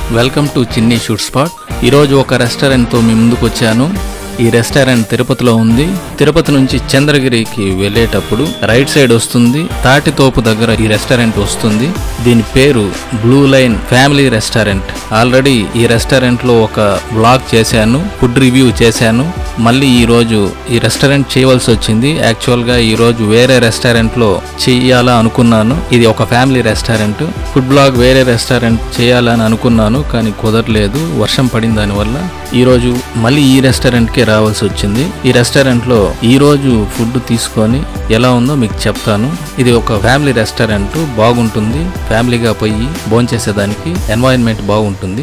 welcome to Chinni shoot spot ఈరోజు ఒక రెస్టారెంట్తో మీ ముందుకు వచ్చాను ఈ రెస్టారెంట్ తిరుపతిలో ఉంది తిరుపతి నుంచి చంద్రగిరికి వెళ్ళేటప్పుడు రైట్ సైడ్ వస్తుంది తాటితోపు దగ్గర ఈ రెస్టారెంట్ వస్తుంది దీని పేరు blue line family restaurant already ఈ రెస్టారెంట్ లో ఒక బ్లాగ్ చేశాను ఫుడ్ రివ్యూ చేశాను మళ్ళీ ఈ రోజు ఈ రెస్టారెంట్ చేయవలసి వచ్చింది యాక్చువల్ గా ఈ రోజు వేరే రెస్టారెంట్ లో చేయాలా అనుకున్నాను ఇది ఒక ఫ్యామిలీ రెస్టారెంట్ ఫుడ్ బ్లాగ్ వేరే రెస్టారెంట్ చేయాలని అనుకున్నాను కానీ కుదరలేదు వర్షం పడిన దానివల్ల ఈ రోజు మళ్ళీ ఈ రెస్టారెంట్ కే రావాల్సి వచ్చింది ఈ రెస్టారెంట్ లో ఈ రోజు ఫుడ్ తీసుకొని ఎలా ఉందో మీకు చెప్తాను ఇది ఒక ఫ్యామిలీ రెస్టారెంట్ బాగుంటుంది ఫ్యామిలీగా పోయి భోంచేసేదానికి ఎన్వైరన్మెంట్ బాగుంటుంది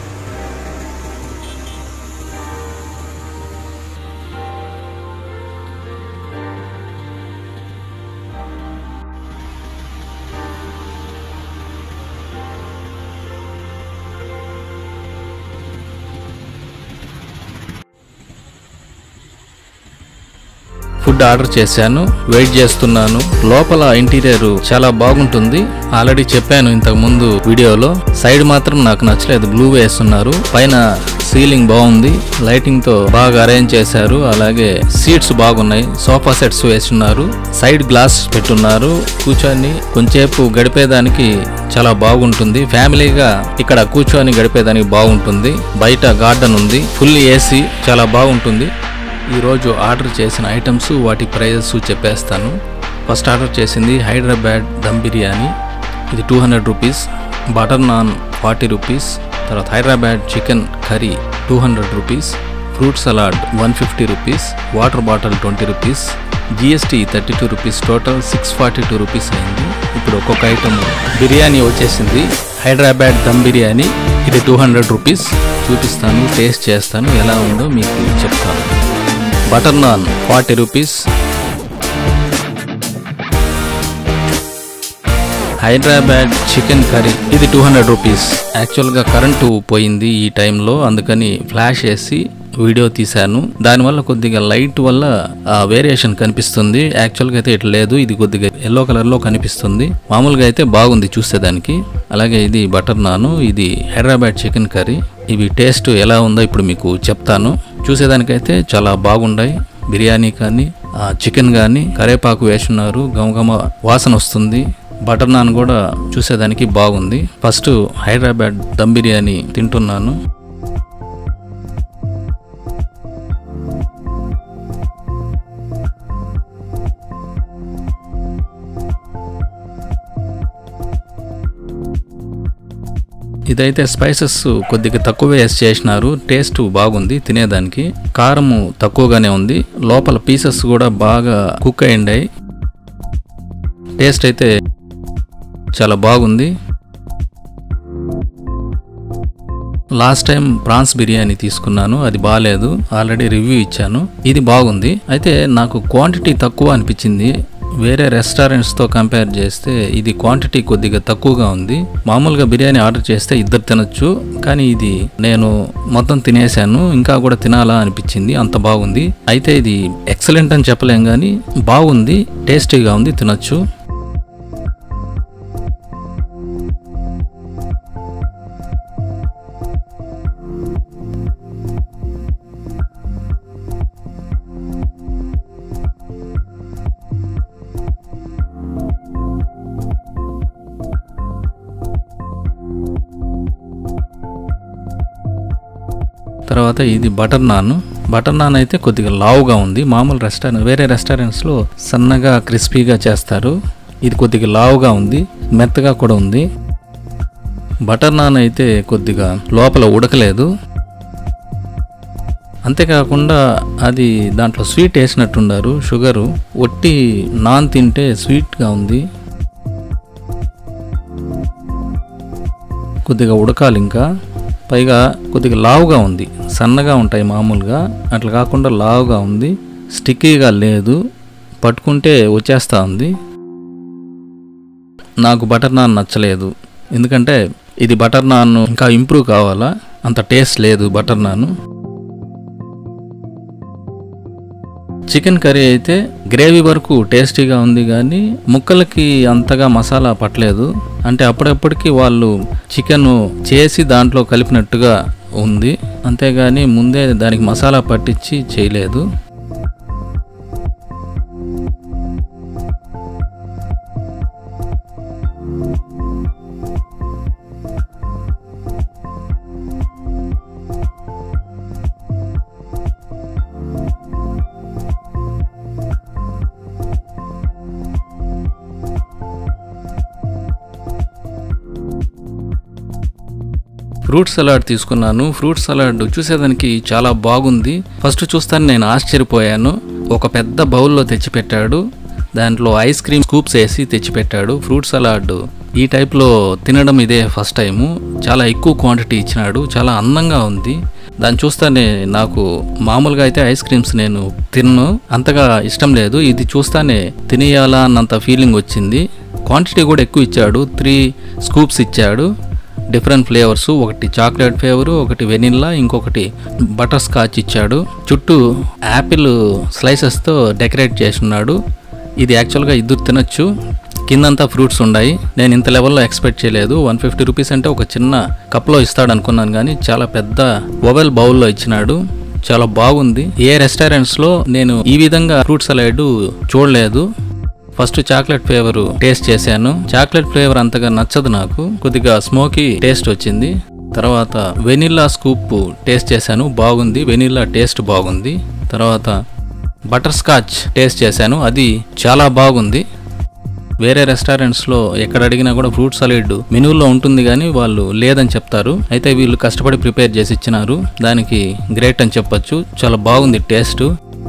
ఫుడ్ ఆర్డర్ చేశాను వెయిట్ చేస్తున్నాను లోపల ఇంటీరియర్ చాలా బాగుంటుంది ఆల్రెడీ చెప్పాను ఇంతకు ముందు వీడియోలో సైడ్ మాత్రం నాకు నచ్చలేదు బ్లూ వేస్తున్నారు పైన సీలింగ్ బాగుంది లైటింగ్ తో బాగా అరేంజ్ చేశారు అలాగే సీట్స్ బాగున్నాయి సోఫా సెట్స్ వేస్తున్నారు సైడ్ గ్లాస్ పెట్టున్నారు కూర్చొని కొంచెంసేపు గడిపేదానికి చాలా బాగుంటుంది ఫ్యామిలీగా ఇక్కడ కూర్చొని గడిపేదానికి బాగుంటుంది బయట గార్డెన్ ఉంది ఫుల్ ఏసీ చాలా బాగుంటుంది ఈరోజు ఆర్డర్ చేసిన ఐటమ్స్ వాటి ప్రైజెస్ చెప్పేస్తాను ఫస్ట్ ఆర్డర్ చేసింది హైదరాబాద్ దమ్ బిర్యానీ ఇది two hundred rupees butter naan forty rupees తర్వాత Hyderabad chicken curry two hundred rupees fruit salad one fifty rupees water bottle twenty rupees GST thirty two rupees total six forty two rupees అయింది ఇప్పుడు ఒక్కొక్క item biryani వచ్చేసింది హైదరాబాద్ దమ్ బిర్యానీ ఇది two hundred rupees చూపిస్తాను taste చేస్తాను ఎలా ఉందో మీకు చెప్తాను butter naan forty rupees Hyderabad chicken curry ఇది టూ హండ్రెడ్ రూపీస్ యాక్చువల్గా కరెంటు పోయింది ఈ టైంలో అందుకని ఫ్లాష్ వేసి వీడియో తీశాను దానివల్ల కొద్దిగా లైట్ వల్ల వేరియేషన్ కనిపిస్తుంది యాక్చువల్గా అయితే ఇట్లా లేదు ఇది కొద్దిగా ఎల్లో కలర్లో కనిపిస్తుంది మామూలుగా అయితే బాగుంది చూసేదానికి అలాగే ఇది బటర్ నాను ఇది హైదరాబాద్ చికెన్ కర్రీ ఇవి టేస్ట్ ఎలా ఉందో ఇప్పుడు మీకు చెప్తాను చూసేదానికైతే చాలా బాగుండాయి బిర్యానీ కానీ చికెన్ కానీ కరేపాకు వేసున్నారు గమగమ వాసన వస్తుంది బటర్ నాన్ కూడా చూసేదానికి బాగుంది ఫస్ట్ హైదరాబాద్ దమ్ బిర్యానీ తింటున్నాను ఇదైతే స్పైసెస్ కొద్దిగా తక్కువ వేసి చేసినారు టేస్ట్ బాగుంది తినేదానికి కారము తక్కువగానే ఉంది లోపల పీసెస్ కూడా బాగా కుక్ అయ్యిండాయి టేస్ట్ అయితే చాలా బాగుంది లాస్ట్ టైం ప్రాన్స్ బిర్యానీ తీసుకున్నాను అది బాగాలేదు ఆల్రెడీ రివ్యూ ఇచ్చాను ఇది బాగుంది అయితే నాకు క్వాంటిటీ తక్కువ అనిపించింది వేరే రెస్టారెంట్స్తో కంపేర్ చేస్తే ఇది క్వాంటిటీ కొద్దిగా తక్కువగా ఉంది మామూలుగా బిర్యానీ ఆర్డర్ చేస్తే ఇద్దరు తినొచ్చు కానీ ఇది నేను మొత్తం తినేసాను ఇంకా కూడా తినాలా అనిపించింది అంత బాగుంది అయితే ఇది ఎక్సలెంట్ అని చెప్పలేం కానీ బాగుంది టేస్టీగా ఉంది తినొచ్చు తర్వాత ఇది బటర్ నాన్ బటర్ నాన్ అయితే కొద్దిగా లావుగా ఉంది మామూలు రెస్టారెంట్ వేరే రెస్టారెంట్స్లో సన్నగా క్రిస్పీగా చేస్తారు ఇది కొద్దిగా లావుగా ఉంది మెత్తగా కూడా ఉంది బటర్ నాన్ అయితే కొద్దిగా లోపల ఉడకలేదు అంతేకాకుండా అది దాంట్లో స్వీట్ వేసినట్టున్నారు షుగరు ఒట్టి నాన్ తింటే స్వీట్గా ఉంది కొద్దిగా ఉడకాలి ఇంకా పైగా కొద్దిగా లావుగా ఉంది సన్నగా ఉంటాయి మామూలుగా అట్లా కాకుండా లావుగా ఉంది స్టిక్కీగా లేదు పట్టుకుంటే వచ్చేస్తూ ఉంది నాకు బటర్ నాన్ నచ్చలేదు ఎందుకంటే ఇది బటర్ నాన్ ఇంకా ఇంప్రూవ్ కావాలా అంత టేస్ట్ లేదు బటర్ నాన్ చికెన్ కర్రీ అయితే గ్రేవీ వరకు టేస్టీగా ఉంది కానీ ముక్కలకి అంతగా మసాలా పట్టలేదు అంటే అప్పుడప్పటికి వాళ్ళు చికెన్ చేసి దాంట్లో కలిపినట్టుగా ఉంది అంతేగాని ముందే దానికి మసాలా పట్టించి చేయలేదు ఫ్రూట్ సలాడ్ తీసుకున్నాను ఫ్రూట్ సలాడ్ చూసేదానికి చాలా బాగుంది ఫస్ట్ చూస్తాను నేను ఆశ్చర్యపోయాను ఒక పెద్ద బౌల్లో తెచ్చిపెట్టాడు దాంట్లో ఐస్ క్రీమ్ స్కూప్స్ వేసి తెచ్చిపెట్టాడు ఫ్రూట్ సలాడ్ ఈ టైప్లో తినడం ఇదే ఫస్ట్ టైము చాలా ఎక్కువ క్వాంటిటీ ఇచ్చినాడు చాలా అందంగా ఉంది దాన్ని చూస్తానే నాకు మామూలుగా అయితే ఐస్ క్రీమ్స్ నేను తిన్ను అంతగా ఇష్టం లేదు ఇది చూస్తానే తినేయాలా అన్నంత ఫీలింగ్ వచ్చింది క్వాంటిటీ కూడా ఎక్కువ ఇచ్చాడు త్రీ స్కూప్స్ ఇచ్చాడు డిఫరెంట్ ఫ్లేవర్స్ ఒకటి చాక్లెట్ ఫ్లేవరు ఒకటి వెనిల్లా ఇంకొకటి బటర్ స్కాచ్ ఇచ్చాడు చుట్టూ యాపిల్ స్లైసెస్తో డెకరేట్ చేసి ఉన్నాడు ఇది యాక్చువల్గా ఇద్దరు తినొచ్చు కిందంతా ఫ్రూట్స్ ఉన్నాయి నేను ఇంత లెవెల్లో ఎక్స్పెక్ట్ చేయలేదు వన్ ఫిఫ్టీ రూపీస్ అంటే ఒక చిన్న కప్లో ఇస్తాడు అనుకున్నాను కానీ చాలా పెద్ద ఓవెల్ బౌల్లో ఇచ్చినాడు చాలా బాగుంది ఏ రెస్టారెంట్స్లో నేను ఈ విధంగా ఫ్రూట్ సలాడ్ చూడలేదు ఫస్ట్ చాక్లెట్ ఫ్లేవర్ టేస్ట్ చేశాను చాక్లెట్ ఫ్లేవర్ అంతగా నచ్చదు నాకు కొద్దిగా స్మోకీ టేస్ట్ వచ్చింది తర్వాత వెనిల్లా స్కూప్ టేస్ట్ చేశాను బాగుంది వెనిల్లా టేస్ట్ బాగుంది తర్వాత బటర్ స్కాచ్ టేస్ట్ చేశాను అది చాలా బాగుంది వేరే రెస్టారెంట్స్లో ఎక్కడ అడిగినా కూడా ఫ్రూట్ సలాడ్ మెనూలో ఉంటుంది కానీ వాళ్ళు లేదని చెప్తారు అయితే వీళ్ళు కష్టపడి ప్రిపేర్ చేసి ఇచ్చినారు దానికి గ్రేట్ అని చెప్పొచ్చు చాలా బాగుంది టేస్ట్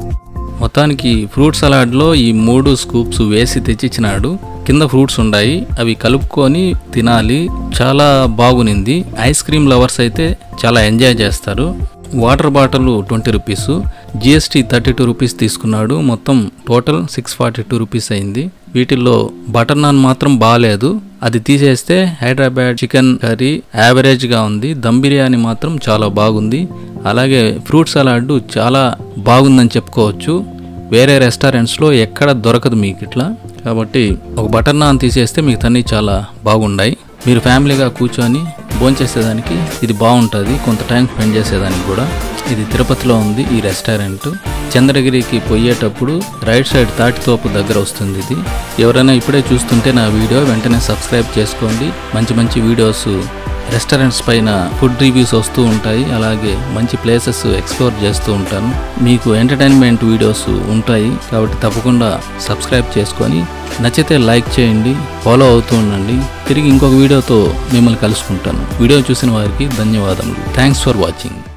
మొత్తానికి ఫ్రూట్ సలాడ్లో ఈ మూడు స్కూప్స్ వేసి తెచ్చిచ్చినాడు కింద ఫ్రూట్స్ ఉన్నాయి అవి కలుపుకొని తినాలి చాలా బాగునింది ఐస్ క్రీమ్ లవర్స్ అయితే చాలా ఎంజాయ్ చేస్తారు water bottle twenty rupees GST thirty two rupees తీసుకున్నాడు మొత్తం total six forty two rupees అయింది వీటిల్లో బటర్ నాన్ మాత్రం బాగాలేదు అది తీసేస్తే హైదరాబాద్ చికెన్ కర్రీ యావరేజ్గా ఉంది దమ్ బిర్యానీ మాత్రం చాలా బాగుంది అలాగే ఫ్రూట్ సలాడ్ చాలా బాగుందని చెప్పుకోవచ్చు వేరే రెస్టారెంట్స్లో ఎక్కడ దొరకదు మీకు ఇట్లా కాబట్టి ఒక బటర్ నాన్ తీసేస్తే మీకు తన్ని చాలా బాగున్నాయి మీరు ఫ్యామిలీగా కూర్చొని భోంచేసేదానికి ఇది బాగుంటుంది కొంత టైం స్పెండ్ చేసేదానికి కూడా ఇది తిరుపతిలో ఉంది ఈ రెస్టారెంట్ చంద్రగిరికి పోయేటప్పుడు రైట్ సైడ్ తాటితోపు దగ్గర వస్తుంది ఇది ఎవరైనా ఇప్పుడే చూస్తుంటే నా వీడియో వెంటనే సబ్స్క్రైబ్ చేసుకోండి మంచి మంచి వీడియోస్ రెస్టారెంట్స్ పైన ఫుడ్ రివ్యూస్ వస్తూ ఉంటాయి అలాగే మంచి ప్లేసెస్ ఎక్స్ప్లోర్ చేస్తూ ఉంటాను మీకు ఎంటర్టైన్మెంట్ వీడియోస్ ఉంటాయి కాబట్టి తప్పకుండా సబ్స్క్రైబ్ చేసుకొని నచ్చితే లైక్ చేయండి ఫాలో అవుతూ ఉండండి తిరిగి ఇంకొక వీడియోతో మిమ్మల్ని కలుసుకుంటాను వీడియో చూసిన వారికి ధన్యవాదములు థ్యాంక్స్ ఫర్ వాచింగ్